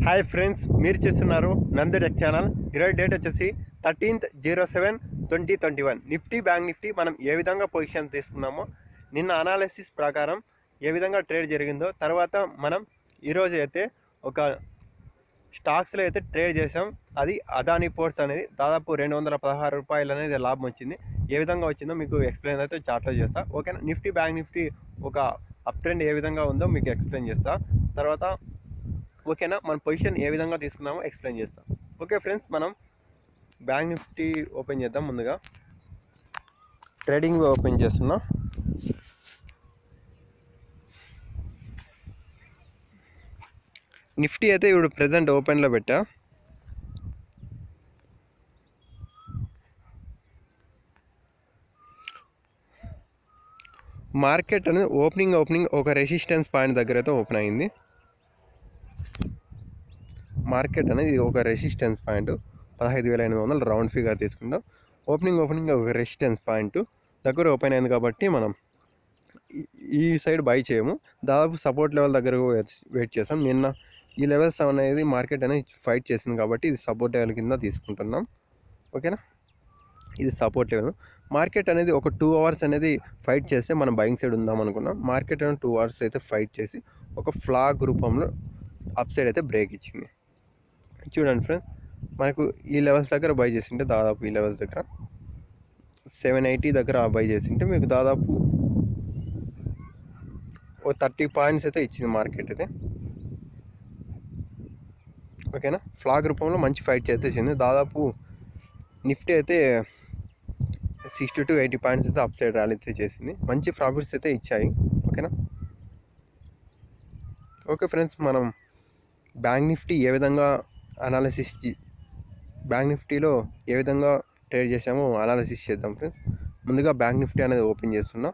hi friends మీరు చూస్తున్నారు Nandu tech channel ఈరోజు డేట్ వచ్చేసి thirteenth zero seven twenty twenty one Nifty bank Nifty మనం ఏ విధంగా పొజిషన్ తీసుకున్నామో నిన్న అనాలిసిస్ ప్రకారం ఏ విధంగా ట్రేడ్ జరిగిందో తర్వాత మనం ఈరోజు అయితే ఒక స్టాక్స్లో అయితే ట్రేడ్ చేసాం అది అదాని పోర్ట్స్ అనేది దాదాపు రెండు వందల పదహారు రూపాయలు అనేది లాభం వచ్చింది ఏ విధంగా వచ్చిందో మీకు ఎక్స్ప్లెయిన్ అయితే చార్ట్లో చేస్తా ఓకేనా నిఫ్టీ బ్యాంక్ నిఫ్టీ ఒక అప్ ట్రెండ్ ఏ విధంగా ఉందో మీకు ఎక్స్ప్లెయిన్ చేస్తా తర్వాత ఓకేనా మన పొజిషన్ ఏ విధంగా తీసుకున్నామో ఎక్స్ప్లెయిన్ చేస్తాం ఓకే ఫ్రెండ్స్ మనం బ్యాంక్ నిఫ్టీ ఓపెన్ చేద్దాం ముందుగా ట్రేడింగ్ ఓపెన్ చేస్తున్నా నిఫ్టీ అయితే ఇప్పుడు ప్రజెంట్ ఓపెన్లో పెట్టా మార్కెట్ అనేది ఓపెనింగ్ ఓపెనింగ్ ఒక రెసిస్టెన్స్ పాయింట్ దగ్గర అయితే ఓపెన్ అయింది మార్కెట్ అనేది ఒక రెసిస్టెన్స్ పాయింట్ పదహైదు వేల ఎనిమిది వందలు రౌండ్ ఫిగర్ తీసుకుంటాం ఓపెనింగ్ ఓపెనింగ్ ఒక రెసిస్టెన్స్ పాయింట్ దగ్గర ఓపెన్ అయింది కాబట్టి మనం ఈ- ఈ సైడ్ బై చేయము దాదాపు సపోర్ట్ లెవెల్ దగ్గర వెయిట్ చేస్తాం నిన్న ఈ లెవెల్స్ అనేది మార్కెట్ అనేది ఫైట్ చేసింది కాబట్టి ఇది సపోర్ట్ లెవెల్ కింద తీసుకుంటున్నాం ఓకేనా ఇది సపోర్ట్ లెవెల్ మార్కెట్ అనేది ఒక టూ అవర్స్ అనేది ఫైట్ చేస్తే మనం బయింగ్ సైడ్ ఉందాం అనుకున్నాం మార్కెట్ అనేది టూ అవర్స్ అయితే ఫైట్ చేసి ఒక ఫ్లాగ్ రూపంలో అప్ సైడ్ అయితే బ్రేక్ ఇచ్చింది చూడండి ఫ్రెండ్స్ మనకు ఈ లెవెల్స్ దగ్గర బై చేసింటే దాదాపు ఈ లెవెల్స్ దగ్గర సెవెన్ ఎయిటీ దగ్గర బై చేసింటే మీకు దాదాపు ఓ థర్టీ పాయింట్స్ అయితే ఇచ్చింది మార్కెట్ అయితే ఓకేనా ఫ్లాగ్ రూపంలో మంచి ఫైట్ చేసేసింది దాదాపు నిఫ్టీ అయితే సిక్స్టీ టు ఎయిటీ పాయింట్స్ అయితే అప్ సైడ్ ర్యాలీ అయితే చేసింది మంచి ప్రాఫిట్స్ అయితే ఇచ్చాయి ఓకేనా ఓకే ఫ్రెండ్స్ మనం బ్యాంక్ నిఫ్టీ ఏ విధంగా అనాలిసిస్ బ్యాంక్ నిఫ్టీలో ఏ విధంగా ట్రేడ్ చేసామో అనాలిసిస్ చేద్దాం ఫ్రెండ్స్ ముందుగా బ్యాంక్ నిఫ్టీ అనేది ఓపెన్ చేస్తున్నా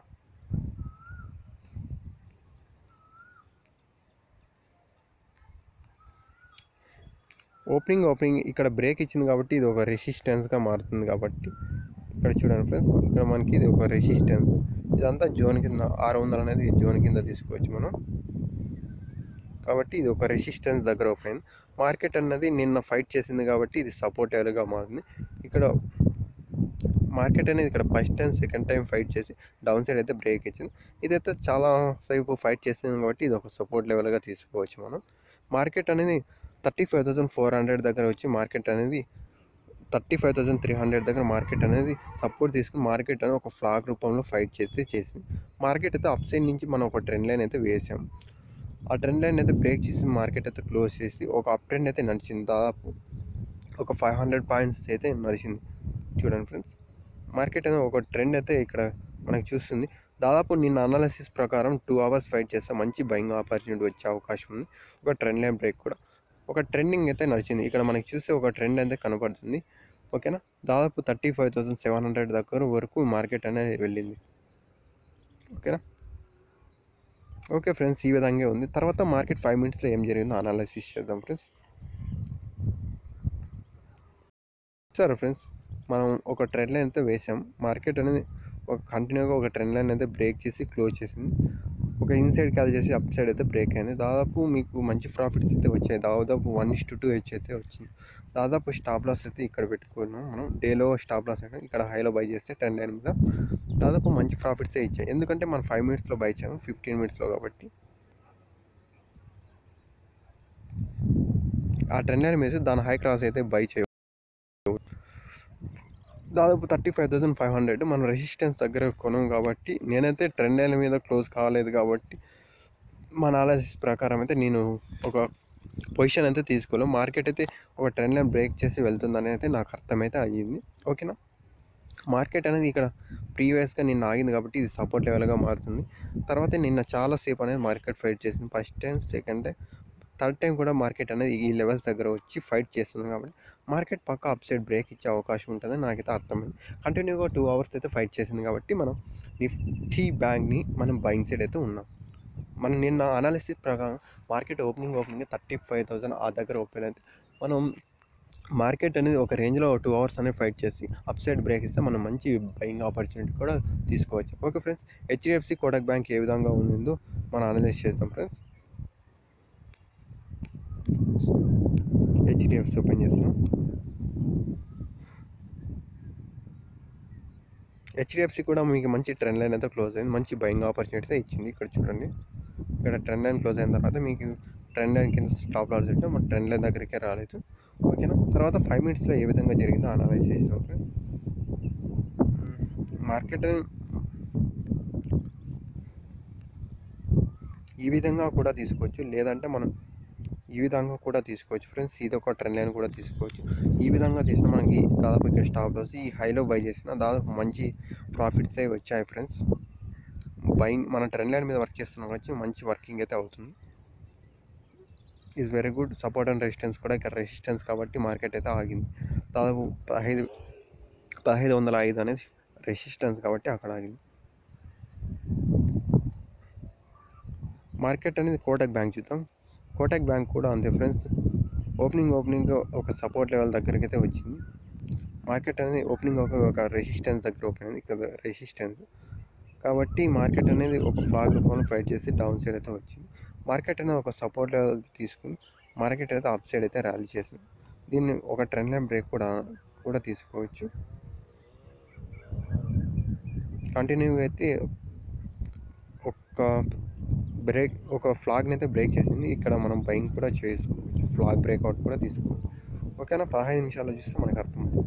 ఓపెనింగ్ ఓపెనింగ్ ఇక్కడ బ్రేక్ ఇచ్చింది కాబట్టి ఇది ఒక రెసిస్టెన్స్గా మారుతుంది కాబట్టి ఇక్కడ చూడండి ఫ్రెండ్స్ ఇక్కడ మనకి ఇది ఒక రెసిస్టెన్స్ ఇదంతా జోన్ కింద ఆరు వందలు అనేది జోన్ కింద తీసుకోవచ్చు మనం కాబట్టి ఇది ఒక రెసిస్టెన్స్ దగ్గర ఓపెన్ అయింది మార్కెట్ అన్నది నిన్న ఫైట్ చేసింది కాబట్టి ఇది సపోర్ట్ ఏలుగా మారింది ఇక్కడ మార్కెట్ అనేది ఇక్కడ first time second time fight చేసి డౌన్ సైడ్ అయితే బ్రేక్ ఇచ్చింది ఇదైతే చాలా సేపు ఫైట్ చేసింది కాబట్టి ఇది ఒక సపోర్ట్ లెవెల్గా తీసుకోవచ్చు మనం మార్కెట్ అనేది thirty five thousand four hundred దగ్గర వచ్చి మార్కెట్ అనేది thirty five thousand three hundred దగ్గర మార్కెట్ అనేది సపోర్ట్ తీసుకుని మార్కెట్ అనేది ఒక ఫ్లాగ్ రూపంలో ఫైట్ చేస్తే చేసింది మార్కెట్ అయితే అప్ సైడ్ నుంచి మనం ఒక ట్రెండ్ లైన్ అయితే వేసాం ఆ ట్రెండ్ లైన్ అయితే బ్రేక్ చేసి మార్కెట్ అయితే క్లోజ్ చేసి ఒక అప్ ట్రెండ్ అయితే నడిచింది దాదాపు ఒక ఫైవ్ హండ్రెడ్ పాయింట్స్ అయితే నడిచింది చూడండి ఫ్రెండ్స్ మార్కెట్ అనేది ఒక ట్రెండ్ అయితే ఇక్కడ మనకు చూస్తుంది దాదాపు నిన్న అనాలిసిస్ ప్రకారం టూ అవర్స్ ఫైట్ చేస్తే మంచి బయింగ్ ఆపర్చునిటీ వచ్చే అవకాశం ఉంది ఒక ట్రెండ్ లైన్ బ్రేక్ కూడా ఒక ట్రెండింగ్ అయితే నడిచింది ఇక్కడ మనకి చూస్తే ఒక ట్రెండ్ అయితే కనపడుతుంది ఓకేనా దాదాపు thirty five thousand seven hundred దగ్గర వరకు మార్కెట్ అనేది వెళ్ళింది ఓకేనా ఓకే ఫ్రెండ్స్ ఈ విధంగా ఉంది తర్వాత మార్కెట్ ఫైవ్ మినిట్స్లో ఏం జరిగిందో అనాలిసిస్ చేద్దాం ఫ్రెండ్స్ సరే ఫ్రెండ్స్ మనం ఒక ట్రెండ్ లైన్ అయితే వేసాం మార్కెట్ అనేది ఒక కంటిన్యూగా ఒక ట్రెండ్ లైన్ అయితే బ్రేక్ చేసి క్లోజ్ చేసింది ఒక ఇన్సైడ్ కాల్ చేసి అప్ సైడ్ అయితే బ్రేక్ అయింది దాదాపు మీకు మంచి ప్రాఫిట్స్ అయితే వచ్చాయి దాదాపు one is to two H అయితే వచ్చింది దాదాపు స్టాప్ లాస్ అయితే ఇక్కడ పెట్టుకున్నాం మనం డేలో స్టాప్ లాస్ అయితే ఇక్కడ హైలో బై చేస్తే ట్రెండ్ లైన్ మీద దాదాపు మంచి ప్రాఫిట్సే ఇచ్చాయి ఎందుకంటే మనం ఫైవ్ మినిట్స్లో బై చేసాము ఫిఫ్టీన్ మినిట్స్లో కాబట్టి ఆ ట్రెండ్ లైన్ మీద దాని హై క్రాస్ అయితే బై చేయ దాదాపు thirty five thousand five hundred మనం రెసిస్టెన్స్ దగ్గర కొనం కాబట్టి నేనైతే ట్రెండ్ లైన్ మీద క్లోజ్ కాలేదు కాబట్టి మన అనాలిసిస్ ప్రకారం అయితే నేను ఒక పొజిషన్ అయితే తీసుకోలేం మార్కెట్ అయితే ఒక ట్రెండ్ లైన్ బ్రేక్ చేసి వెళ్తుందని అయితే నాకు అర్థమైతే అయ్యింది ఓకేనా మార్కెట్ అనేది ఇక్కడ ప్రీవియస్గా నిన్న ఆగింది కాబట్టి ఇది సపోర్ట్ లెవెల్గా మారుతుంది తర్వాత నిన్న చాలా సేపు అనేది మార్కెట్ ఫైట్ చేసింది first time second time third time కూడా మార్కెట్ అనేది ఈ లెవెల్స్ దగ్గర వచ్చి ఫైట్ చేస్తుంది కాబట్టి మార్కెట్ పక్క అప్ సైడ్ బ్రేక్ ఇచ్చే అవకాశం ఉంటుందని నాకైతే అర్థమైంది కంటిన్యూగా టూ అవర్స్ అయితే ఫైట్ చేసింది కాబట్టి మనం నిఫ్టీ బ్యాంక్ని మనం బయింగ్ సైడ్ అయితే ఉన్నాం మనం నిన్న అనాలిసిస్ ప్రకారం market opening opening thirty five thousand ఆ దగ్గర ఓపెన్ అయితే మనం మార్కెట్ అనేది ఒక రేంజ్లో టూ అవర్స్ అనేది ఫైట్ చేసి అప్ సైడ్ బ్రేక్ ఇస్తే మనం మంచి బయింగ్ ఆపర్చునిటీ కూడా తీసుకోవచ్చు okay friends HDFC Kotak bank ఏ విధంగా ఉందో మనం అనలైజ్ చేద్దాం ఫ్రెండ్స్ హెచ్డిఎఫ్సి ఓపెన్ చేస్తాం హెచ్డిఎఫ్సి కూడా మీకు మంచి ట్రెండ్ లైన్ అయితే క్లోజ్ అయింది మంచి బయింగ్ ఆపర్చునిటీ అయితే ఇచ్చింది ఇక్కడ చూడండి ఇక్కడ ట్రెండ్ లైన్ క్లోజ్ అయిన తర్వాత మీకు ట్రెండ్ లైన్ కింద స్టాప్ లాస్ ఉంటే మన ట్రెండ్ లైన్ దగ్గరికే రాలేదు ఓకేనా తర్వాత ఫైవ్ మినిట్స్లో ఏ విధంగా జరిగిందో అనలైజ్ చేసాం ఫ్రెండ్స్ మార్కెట్ ఈ విధంగా కూడా తీసుకోవచ్చు లేదంటే మనం ఈ విధంగా కూడా తీసుకోవచ్చు ఫ్రెండ్స్ ఇది ఒక ట్రెండ్ లైన్ కూడా తీసుకోవచ్చు ఈ విధంగా చేసిన మనకి దాదాపు ఇక్కడ స్టాప్ లాస్ ఈ హైలో బై చేసిన దాదాపు మంచి ప్రాఫిట్స్ అవి వచ్చాయి ఫ్రెండ్స్ బయింగ్ మన ట్రెండ్ లైన్ మీద వర్క్ చేస్తున్నాం వచ్చి మంచి వర్కింగ్ అయితే అవుతుంది is very good support and resistance కూడా ఇక్కడ రెసిస్టెన్స్ కాబట్టి మార్కెట్ అయితే ఆగింది దాదాపు పదహైదు పదహైదు వందల ఐదు అనేది రెసిస్టెన్స్ కాబట్టి అక్కడ ఆగింది మార్కెట్ అనేది కోటక్ బ్యాంక్ చూద్దాం కోటక్ బ్యాంక్ కూడా అంతే ఫ్రెండ్స్ ఓపెనింగ్ ఓపెనింగ్ ఒక సపోర్ట్ లెవెల్ దగ్గరికి అయితే వచ్చింది మార్కెట్ అనేది ఓపెనింగ్ ఒక ఒక రెసిస్టెన్స్ దగ్గర ఓపెన్ అయింది ఇక్కడ రెసిస్టెన్స్ కాబట్టి మార్కెట్ అనేది ఒక ఫ్లాగ్ రూపంలో ఫైట్ చేసి డౌన్ సైడ్ అయితే వచ్చింది మార్కెట్ అనేది ఒక సపోర్ట్ లెవెల్ తీసుకుని మార్కెట్ అయితే అప్ సైడ్ అయితే ర్యాలీ చేసింది దీన్ని ఒక ట్రెండ్ లైన్ బ్రేక్ కూడా కూడా తీసుకోవచ్చు కంటిన్యూ అయితే ఒక బ్రేక్ ఒక ఫ్లాగ్ని అయితే బ్రేక్ చేసింది ఇక్కడ మనం బయింగ్ కూడా చేసుకోవచ్చు ఫ్లాగ్ బ్రేక్అవుట్ కూడా తీసుకోవచ్చు ఓకేనా పదహైదు నిమిషాల్లో చూస్తే మనకు అర్థమవుతుంది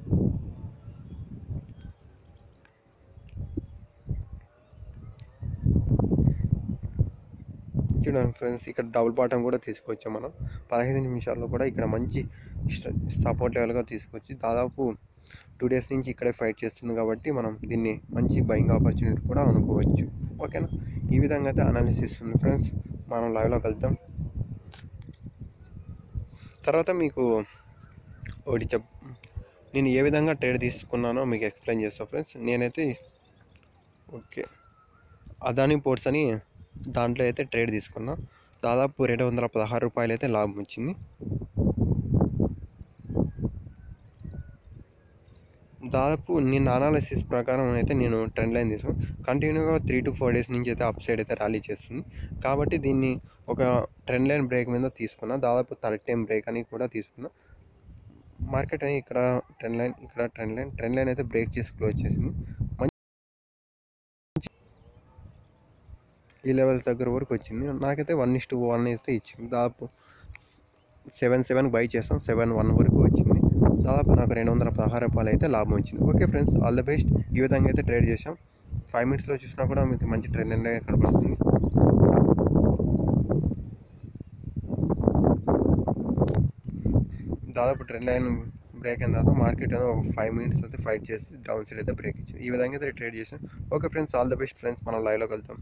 చూడండి ఫ్రెండ్స్ ఇక్కడ డబుల్ బాటం కూడా తీసుకోవచ్చు మనం పదహైదు నిమిషాల్లో కూడా ఇక్కడ మంచి సపోర్ట్ లెవెల్గా తీసుకొచ్చి దాదాపు టూ డేస్ నుంచి ఇక్కడే ఫైట్ చేస్తుంది కాబట్టి మనం దీన్ని మంచి బయింగ్ ఆపర్చునిటీ కూడా అనుకోవచ్చు ఓకేనా ఈ విధంగా అయితే అనాలిసిస్ ఉంది ఫ్రెండ్స్ మనం లైవ్లోకి వెళ్తాం తర్వాత మీకు ఒకటి చెప్ నేను ఏ విధంగా ట్రేడ్ తీసుకున్నానో మీకు ఎక్స్ప్లెయిన్ చేస్తాను ఫ్రెండ్స్ నేనైతే ఓకే అదానీ పోర్ట్స్ అని దాంట్లో అయితే ట్రేడ్ తీసుకున్నా దాదాపు రెండు వందల పదహారు రూపాయలు అయితే లాభం వచ్చింది దాదాపు నేను అనాలిసిస్ ప్రకారం అయితే నేను ట్రెండ్ లైన్ తీసుకుని కంటిన్యూగా త్రీ టు ఫోర్ డేస్ నుంచి అయితే అప్ సైడ్ అయితే ర్యాలీ చేస్తుంది కాబట్టి దీన్ని ఒక ట్రెండ్ లైన్ బ్రేక్ మీద తీసుకున్నా దాదాపు థర్డ్ టైం బ్రేక్ అని కూడా తీసుకున్నా మార్కెట్ అని ఇక్కడ ట్రెండ్ లైన్ ఇక్కడ ట్రెండ్ లైన్ ట్రెండ్ లైన్ అయితే బ్రేక్ చేసి క్లోజ్ చేసింది మంచి ఈ లెవెల్ దగ్గర వరకు వచ్చింది నాకైతే వన్ ఇస్ టు వన్ అయితే ఇచ్చింది దాదాపు సెవెన్ సెవెన్ బై చేస్తాం సెవెన్ వన్ వరకు వచ్చింది దాదాపు నాకు రెండు వందల పదహారు రూపాయలు అయితే లాభం వచ్చింది okay friends all the best ఈ విధంగా అయితే ట్రేడ్ చేసాం ఫైవ్ మినిట్స్లో చూసినా కూడా మీకు మంచి ట్రెండ్ అనేది కనబడుతుంది దాదాపు ట్రెండ్ లైన్ బ్రేక్ అయిన తర్వాత మార్కెట్ అనేది ఒక ఫైవ్ మినిట్స్ అయితే ఫైట్ చేసి డౌన్ సైడ్ అయితే బ్రేక్ ఇచ్చింది ఈ విధంగా అయితే ట్రేడ్ చేసాం okay friends all the best friends మనం లైవ్లోకి వెళ్తాం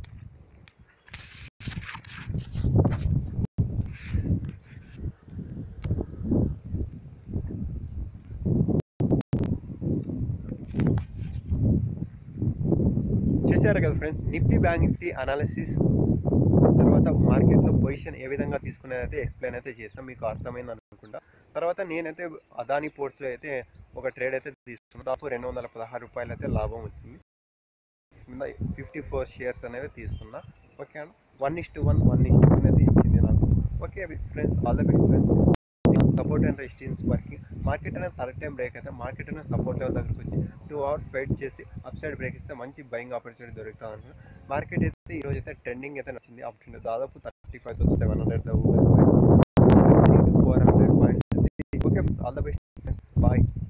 చూసారు కదా friends Nifty bank Nifty analysis తర్వాత మార్కెట్లో పొజిషన్ ఏ విధంగా తీసుకునేది అయితే ఎక్స్ప్లెయిన్ అయితే చేస్తాం మీకు అర్థమైంది అనుకుంటా తర్వాత నేనైతే అదాని పోర్ట్స్లో అయితే ఒక ట్రేడ్ అయితే తీసుకున్నాను దాదాపు రెండు వందల పదహారు రూపాయలు అయితే లాభం వచ్చింది కింద ఫిఫ్టీ ఫోర్ షేర్స్ అనేవి తీసుకున్నా ఓకే అండి one is to one one is to one అయితే ఇచ్చింది నాకు okay friends all the best friends support and resistance working market అనేది థర్డ్ టైం బ్రేక్ అయితే మార్కెట్ అనేది సపోర్ట్ లెవెల్ దగ్గరకు వచ్చి టూ అవర్స్ ఫైట్ చేసి అప్ సైడ్ బ్రేక్ ఇస్తే మంచి బయింగ్ ఆపర్చునిటీ దొరుకుతుంది అనుకున్నా మార్కెట్ అయితే ఈరోజు అయితే ట్రెండింగ్ అయితే నచ్చింది ఆపర్చునిటీ దాదాపు thirty five thousand seven hundred four hundred points okay all the best bye